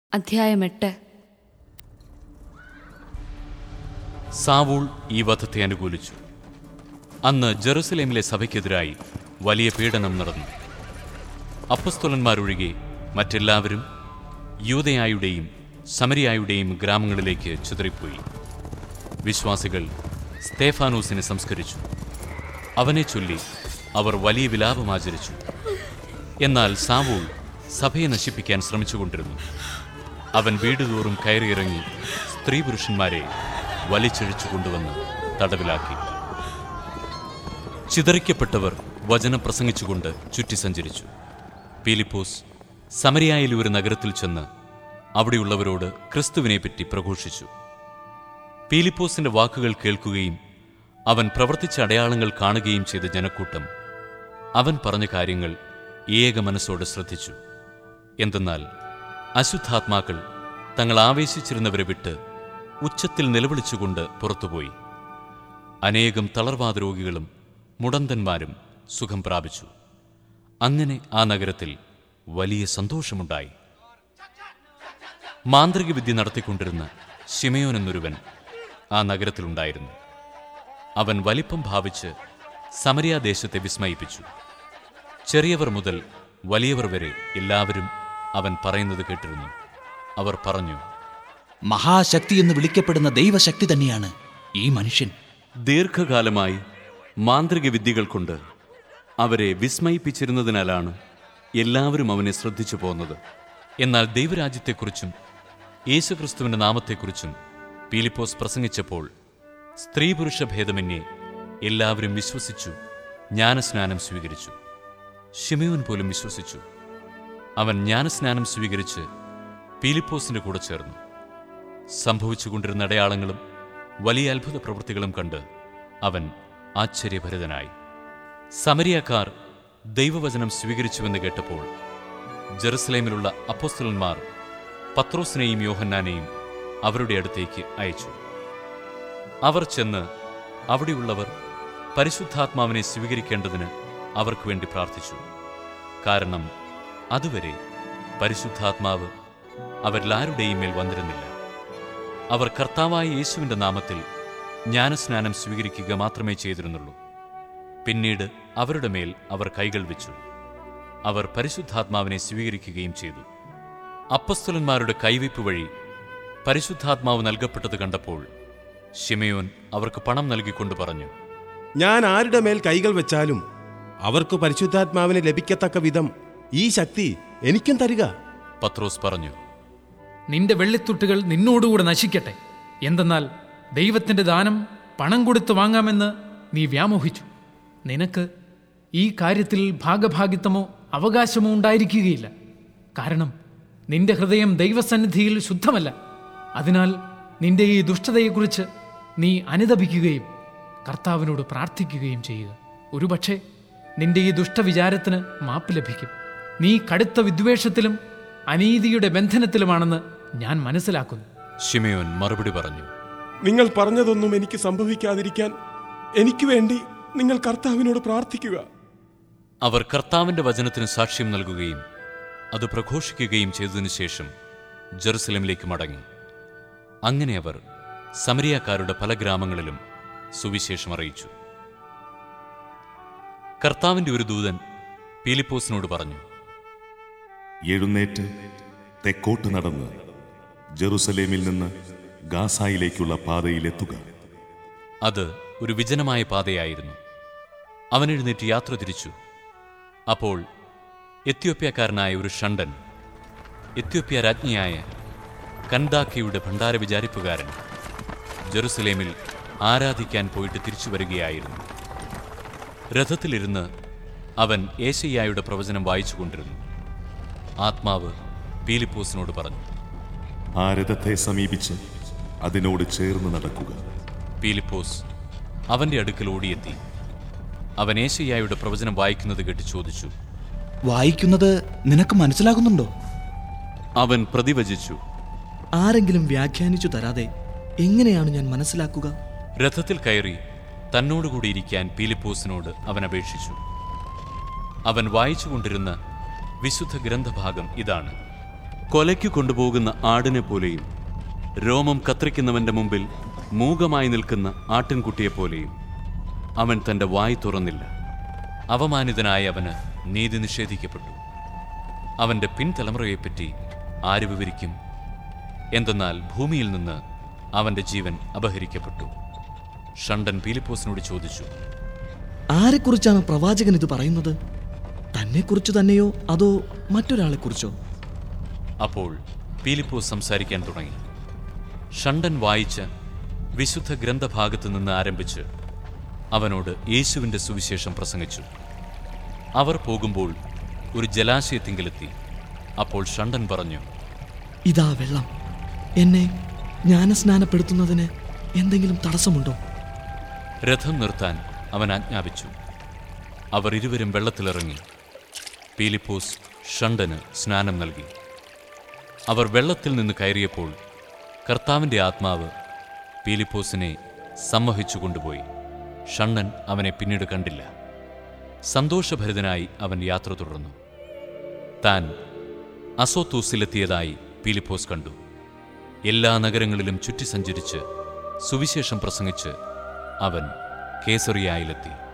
അധ്യായം എട്ട് സാവൂൾ ഈ വധത്തെ അനുകൂലിച്ചു അന്ന് ജെറുസലേമിലെ സഭയ്ക്കെതിരായി വലിയ പീഡനം നടന്നു അപ്പസ്തോലന്മാരൊഴികെ മറ്റെല്ലാവരും യൂതയായുടെയും സമരിയായുടെയും ഗ്രാമങ്ങളിലേക്ക് ചിതറിപ്പോയി വിശ്വാസികൾ സ്തേഫാനോസിനെ സംസ്കരിച്ചു അവനെ ചൊല്ലി അവർ വലിയ വിലാപം ആചരിച്ചു എന്നാൽ സാവൂൾ സഭയെ നശിപ്പിക്കാൻ ശ്രമിച്ചുകൊണ്ടിരുന്നു അവൻ വീടുതോറും കയറിയിറങ്ങി സ്ത്രീ പുരുഷന്മാരെ വലിച്ചിഴച്ചു കൊണ്ടുവന്ന് തടവിലാക്കി ചിതറിക്കപ്പെട്ടവർ വചനം പ്രസംഗിച്ചുകൊണ്ട് ചുറ്റി സഞ്ചരിച്ചു പീലിപ്പോസ് സമരിയായിലെ ഒരു നഗരത്തിൽ ചെന്ന് അവിടെയുള്ളവരോട് ക്രിസ്തുവിനെപ്പറ്റി പ്രഘോഷിച്ചു പീലിപ്പോസിന്റെ വാക്കുകൾ കേൾക്കുകയും അവൻ പ്രവർത്തിച്ച അടയാളങ്ങൾ കാണുകയും ചെയ്ത ജനക്കൂട്ടം അവൻ പറഞ്ഞ കാര്യങ്ങൾ ഏക മനസ്സോടെ ശ്രദ്ധിച്ചു എന്തെന്നാൽ അശുദ്ധാത്മാക്കൾ തങ്ങൾ ആവേശിച്ചിരുന്നവരെ വിട്ട് ഉച്ചത്തിൽ നിലവിളിച്ചുകൊണ്ട് പുറത്തുപോയി അനേകം തളർവാദ രോഗികളും മുടന്തന്മാരും സുഖം പ്രാപിച്ചു അങ്ങനെ ആ നഗരത്തിൽ വലിയ സന്തോഷമുണ്ടായി മാന്ത്രിക വിദ്യ നടത്തിക്കൊണ്ടിരുന്ന ശിമയോൻ എന്നൊരുവൻ ആ നഗരത്തിലുണ്ടായിരുന്നു അവൻ വലിപ്പം ഭാവിച്ച് സമരിയാദേശത്തെ വിസ്മയിപ്പിച്ചു ചെറിയവർ മുതൽ വലിയവർ വരെ എല്ലാവരും അവൻ പറയുന്നത് കേട്ടിരുന്നു അവർ പറഞ്ഞു മഹാശക്തി എന്ന് വിളിക്കപ്പെടുന്ന ദൈവശക്തി തന്നെയാണ് ഈ മനുഷ്യൻ ദീർഘകാലമായി മാന്ത്രിക വിദ്യകൾ കൊണ്ട് അവരെ വിസ്മയിപ്പിച്ചിരുന്നതിനാലാണ് എല്ലാവരും അവനെ ശ്രദ്ധിച്ചു പോന്നത് എന്നാൽ ദൈവരാജ്യത്തെക്കുറിച്ചും യേശുക്രിസ്തുവിന്റെ നാമത്തെക്കുറിച്ചും പീലിപ്പോസ് പ്രസംഗിച്ചപ്പോൾ സ്ത്രീ പുരുഷ ഭേദമന്യേ എല്ലാവരും വിശ്വസിച്ചു ജ്ഞാനസ്നാനം സ്വീകരിച്ചു ഷിമയോൻ പോലും വിശ്വസിച്ചു അവൻ ജ്ഞാനസ്നാനം സ്വീകരിച്ച് പീലിപ്പോസിന്റെ കൂടെ ചേർന്നു സംഭവിച്ചുകൊണ്ടിരുന്ന അടയാളങ്ങളും വലിയ അത്ഭുത പ്രവൃത്തികളും കണ്ട് അവൻ ആശ്ചര്യഭരിതനായി സമരിയക്കാർ ദൈവവചനം സ്വീകരിച്ചുവെന്ന് കേട്ടപ്പോൾ ജെറുസലേമിലുള്ള അപ്പോസ്തലന്മാർ പത്രോസിനെയും യോഹന്നാനെയും അവരുടെ അടുത്തേക്ക് അയച്ചു അവർ ചെന്ന് അവിടെയുള്ളവർ പരിശുദ്ധാത്മാവിനെ സ്വീകരിക്കേണ്ടതിന് അവർക്ക് വേണ്ടി പ്രാർത്ഥിച്ചു കാരണം അതുവരെ പരിശുദ്ധാത്മാവ് അവരിലാരുടെയും മേൽ വന്നിരുന്നില്ല അവർ കർത്താവായ യേശുവിന്റെ നാമത്തിൽ ജ്ഞാനസ്നാനം സ്വീകരിക്കുക മാത്രമേ ചെയ്തിരുന്നുള്ളൂ പിന്നീട് അവരുടെ മേൽ അവർ കൈകൾ വെച്ചു അവർ പരിശുദ്ധാത്മാവിനെ സ്വീകരിക്കുകയും ചെയ്തു അപ്പസ്തലന്മാരുടെ കൈവയ്പ് വഴി പരിശുദ്ധാത്മാവ് നൽകപ്പെട്ടത് കണ്ടപ്പോൾ ഷിമയോൻ അവർക്ക് പണം നൽകിക്കൊണ്ട് പറഞ്ഞു ഞാൻ ആരുടെ മേൽ കൈകൾ വെച്ചാലും അവർക്ക് പരിശുദ്ധാത്മാവിനെ ലഭിക്കത്തക്ക വിധം ഈ ശക്തി എനിക്കും തരിക പത്രോസ് പറഞ്ഞു നിന്റെ വെള്ളിത്തുട്ടുകൾ നിന്നോടുകൂടെ നശിക്കട്ടെ എന്തെന്നാൽ ദൈവത്തിന്റെ ദാനം പണം കൊടുത്ത് വാങ്ങാമെന്ന് നീ വ്യാമോഹിച്ചു നിനക്ക് ഈ കാര്യത്തിൽ ഭാഗഭാഗിത്വമോ അവകാശമോ ഉണ്ടായിരിക്കുകയില്ല കാരണം നിന്റെ ഹൃദയം ദൈവസന്നിധിയിൽ ശുദ്ധമല്ല അതിനാൽ നിന്റെ ഈ ദുഷ്ടതയെക്കുറിച്ച് നീ അനുദപിക്കുകയും കർത്താവിനോട് പ്രാർത്ഥിക്കുകയും ചെയ്യുക ഒരുപക്ഷെ നിന്റെ ഈ ദുഷ്ടവിചാരത്തിന് മാപ്പ് ലഭിക്കും നീ കടുത്ത വിദ്വേഷത്തിലും അനീതിയുടെ ബന്ധനത്തിലുമാണെന്ന് ഞാൻ മനസ്സിലാക്കുന്നു ഷിമയോൻ മറുപടി പറഞ്ഞു നിങ്ങൾ പറഞ്ഞതൊന്നും എനിക്ക് സംഭവിക്കാതിരിക്കാൻ എനിക്ക് വേണ്ടി നിങ്ങൾ കർത്താവിനോട് പ്രാർത്ഥിക്കുക അവർ കർത്താവിന്റെ വചനത്തിന് സാക്ഷ്യം നൽകുകയും അത് പ്രഘോഷിക്കുകയും ചെയ്തതിനു ശേഷം ജെറുസലേമിലേക്ക് മടങ്ങി അങ്ങനെ അവർ സമരിയാക്കാരുടെ പല ഗ്രാമങ്ങളിലും സുവിശേഷം അറിയിച്ചു കർത്താവിന്റെ ഒരു ദൂതൻ പീലിപ്പോസിനോട് പറഞ്ഞു എഴുന്നേറ്റ് തെക്കോട്ട് നടന്ന് ജെറുസലേമിൽ നിന്ന് ഗാസായിലേക്കുള്ള പാതയിലെത്തുക അത് ഒരു വിജനമായ പാതയായിരുന്നു അവൻ എഴുന്നേറ്റ് യാത്ര തിരിച്ചു അപ്പോൾ എത്യോപ്യക്കാരനായ ഒരു ഷണ്ടൻ എത്യോപ്യ രാജ്ഞിയായ കൻദാക്കയുടെ ഭണ്ഡാര വിചാരിപ്പുകാരൻ ജെറുസലേമിൽ ആരാധിക്കാൻ പോയിട്ട് തിരിച്ചു വരികയായിരുന്നു രഥത്തിലിരുന്ന് അവൻ ഏശയ്യായുടെ പ്രവചനം വായിച്ചുകൊണ്ടിരുന്നു ആത്മാവ് പീലിപ്പോസിനോട് പറഞ്ഞു ആ രഥത്തെ സമീപിച്ച് അതിനോട് ചേർന്ന് നടക്കുക പീലിപ്പോസ് അവന്റെ അടുക്കൽ ഓടിയെത്തി അവൻ ഏശയ്യായുടെ പ്രവചനം വായിക്കുന്നത് കേട്ട് ചോദിച്ചു വായിക്കുന്നത് നിനക്ക് മനസ്സിലാകുന്നുണ്ടോ അവൻ പ്രതിവചിച്ചു ആരെങ്കിലും വ്യാഖ്യാനിച്ചു തരാതെ എങ്ങനെയാണ് ഞാൻ മനസ്സിലാക്കുക രഥത്തിൽ കയറി തന്നോടുകൂടി ഇരിക്കാൻ പീലിപ്പോസിനോട് അവൻ അപേക്ഷിച്ചു അവൻ വായിച്ചുകൊണ്ടിരുന്ന വിശുദ്ധ ഗ്രന്ഥഭാഗം ഇതാണ് കൊലയ്ക്ക് കൊണ്ടുപോകുന്ന ആടിനെ പോലെയും രോമം കത്രിക്കുന്നവന്റെ മുമ്പിൽ മൂകമായി നിൽക്കുന്ന ആട്ടിൻകുട്ടിയെപ്പോലെയും അവൻ തന്റെ വായ് തുറന്നില്ല അവമാനിതനായ അവന് നീതി നിഷേധിക്കപ്പെട്ടു അവന്റെ പിൻതലമുറയെപ്പറ്റി ആര് വിവരിക്കും എന്തെന്നാൽ ഭൂമിയിൽ നിന്ന് അവന്റെ ജീവൻ അപഹരിക്കപ്പെട്ടു ഷണ്ടൻ പീലിപ്പോസിനോട് ചോദിച്ചു ആരെക്കുറിച്ചാണ് പ്രവാചകൻ ഇത് പറയുന്നത് തന്നെക്കുറിച്ച് തന്നെയോ അതോ മറ്റൊരാളെക്കുറിച്ചോ അപ്പോൾ പീലിപ്പോസ് സംസാരിക്കാൻ തുടങ്ങി ഷണ്ടൻ വായിച്ച വിശുദ്ധ ഗ്രന്ഥഭാഗത്ത് നിന്ന് ആരംഭിച്ച് അവനോട് യേശുവിൻ്റെ സുവിശേഷം പ്രസംഗിച്ചു അവർ പോകുമ്പോൾ ഒരു ജലാശയത്തിങ്കിലെത്തി അപ്പോൾ ഷണ്ടൻ പറഞ്ഞു ഇതാ വെള്ളം എന്നെ ജ്ഞാനസ്നാനപ്പെടുത്തുന്നതിന് എന്തെങ്കിലും തടസ്സമുണ്ടോ രഥം നിർത്താൻ അവൻ ആജ്ഞാപിച്ചു അവർ ഇരുവരും വെള്ളത്തിലിറങ്ങി പീലിപ്പോസ് ഷണ്ടന് സ്നാനം നൽകി അവർ വെള്ളത്തിൽ നിന്ന് കയറിയപ്പോൾ കർത്താവിൻ്റെ ആത്മാവ് പീലിപ്പോസിനെ സമ്മോഹിച്ചു കൊണ്ടുപോയി ഷണ്ണൻ അവനെ പിന്നീട് കണ്ടില്ല സന്തോഷഭരിതനായി അവൻ യാത്ര തുടർന്നു താൻ അസോത്തൂസിലെത്തിയതായി പീലിപ്പോസ് കണ്ടു എല്ലാ നഗരങ്ങളിലും ചുറ്റി സഞ്ചരിച്ച് സുവിശേഷം പ്രസംഗിച്ച് അവൻ കേസറിയായിലെത്തി